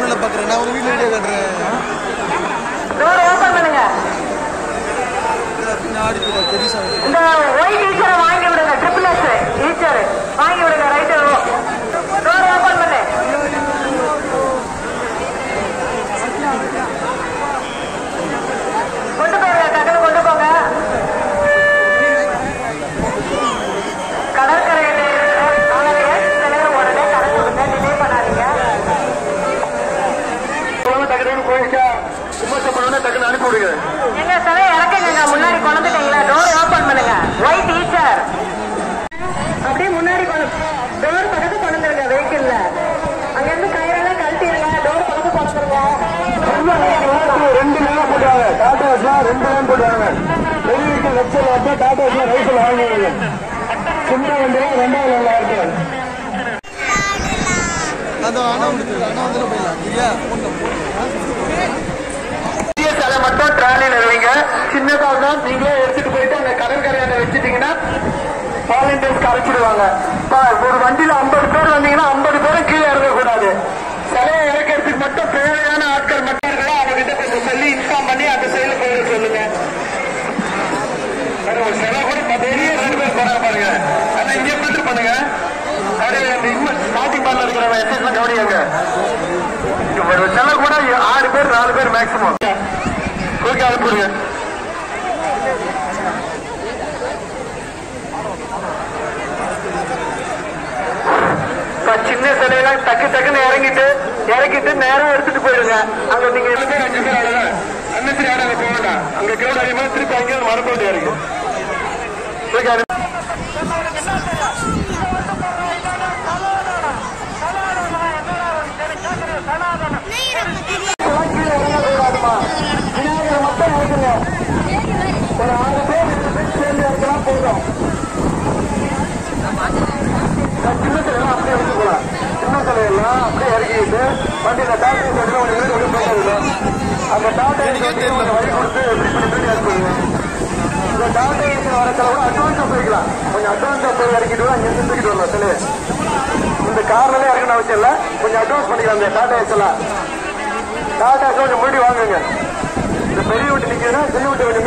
சேனல்ல பாக்குறேன் நான் ஒரு வீடியோ வீடியோ காட்டுறேன் டோர் ஓபன் பண்ணுங்க பின்னாடி போயிடும் பெருசா இந்த ஒயிட் ஈச்சரை வாங்கி விடுங்க ட்ரிபிள் எஸ் ஈச்சர் வாங்கி விடுங்க ரைட்டு டோர் ஓபன் பண்ணு கொண்டு போங்க டக்குனு கொண்டு போங்க கடற்கரையில் நாளைக்கு சிலையை உடனே கடை கொடுங்க டிலே பண்ணாதீங்க டக்குனு போயிடுச்சா விமர்சனம் பண்ணோன்னே டக்குனு அனுப்பி விடுங்க எங்க சிலை இறக்குங்க முன்னாடி கொண்டுட்டீங்களா டோர் ஓபன் பண்ணுங்க ஒயிட் ஈச்சர் அப்படியே முன்னாடி கொண்டு டோர் பக்கத்து கொண்டு வந்துருங்க வெஹிக்கிள்ல அங்க இருந்து கயிறெல்லாம் கழட்டிடுங்க டோர் பக்கத்து கொண்டு வந்துருங்க ரெண்டு லேன் போட்டாங்க டாடா எஸ்லாம் ரெண்டு லேன் போட்டாங்க பெரிய வீட்டு லட்சம் வந்து டாடா எஸ்லாம் ரைஃபிள் வாங்குவாங்க சின்ன வண்டியில ரெண்டாவது லேன்ல இருக்கு அந்த அண்ணா வந்து அண்ணா வந்து போயிடலாம் சரியா பெரிய சிலை மட்டும் ட்ராலியில் இருவீங்க சின்னதா தான் நீங்களே எடுத்துட்டு போயிட்டு அங்க கடற்கரையாண்ட வச்சுட்டீங்கன்னா வாலண்டியர்ஸ் அழைச்சிடுவாங்க பா, ஒரு வண்டியில ஐம்பது பேர் வந்தீங்கன்னா ஐம்பது பேரும் கீழே இறங்கக்கூடாது சிலையை இறக்கிறதுக்கு மட்டும் தேவையான ஆட்கள் மட்டும் இருக்கா அவங்க கிட்ட கொஞ்சம் சொல்லி இன்ஃபார்ம் பண்ணி அந்த சைடுல போயிட சொல்லுங்க வேற ஒரு சிலை கூட பெரிய ரெண்டு பேர் போறாங்க பாருங்க ஆனா இங்கே ஃபில்டர் பண்ணுங்க அப்படியே அந்த ஸ்டார்டிங் பார்ல இருக்கிற எஸ்எஸ்ல கவனிங்க ஒரு சிலை கூட ஆறு பேர் நாலு பேர் மேக்சிமம் ஓகே அனுப்பிடுங்க இப்ப சின்ன சிலையெல்லாம் டக்கு டக்குன்னு இறங்கிட்டு இறக்கிட்டு நேரம் எடுத்துட்டு போயிடுங்க அங்க நீங்க ஏழு பேர் அஞ்சு பேர் ஆடுங்க அன்னசரி ஆடாங்க போக வேண்டாம் அங்க கிரௌண்ட் அதிகமாக திருப்பி அங்கே மரப்ப வேண்டியா இருக்கு ஓகே அனுப்பி- எல்லாம் கீழே இறங்கக்கூடாதுமா விநாயகரை மட்டும் இறக்குங்க ஒரு ஆறு பேர் எட்டு பேர் சேர்ந்து இறக்கலாம் போதும் நான் சின்ன சிலையெல்லாம் அப்படியே இறக்கி போலாம் சின்ன சிலையெல்லாம் அப்படியே இறக்கிட்டு வண்டியில டாட்டா எடுத்து ஒரு வீடு கொண்டு போயிடுங்க அந்த டாட்டா எடுத்து ஒரு வழி கொடுத்து இப்படி பண்ணி பண்ணி இறக்குவீங்க இந்த டாட்டா எடுத்து வர சில கூட அட்வான்ஸா போய்க்கலாம் கொஞ்சம் அட்வான்ஸா போய் இறக்கிட்டு அங்கே இருந்து தூக்கிட்டு வரலாம் சிலையை இந்த கார்ல இறக்கணும் அவசியம் இல்லை கொஞ்சம் அட்வான்ஸ் பண்ணிக்கலாம் இந்த டாட்டா எல்லாம் டாடா கொஞ்சம் முன்னாடி வாங்குங்க இந்த பெரிய வீட்டு நிக்கிறதுனா சின்ன வீட்டு கொஞ்சம்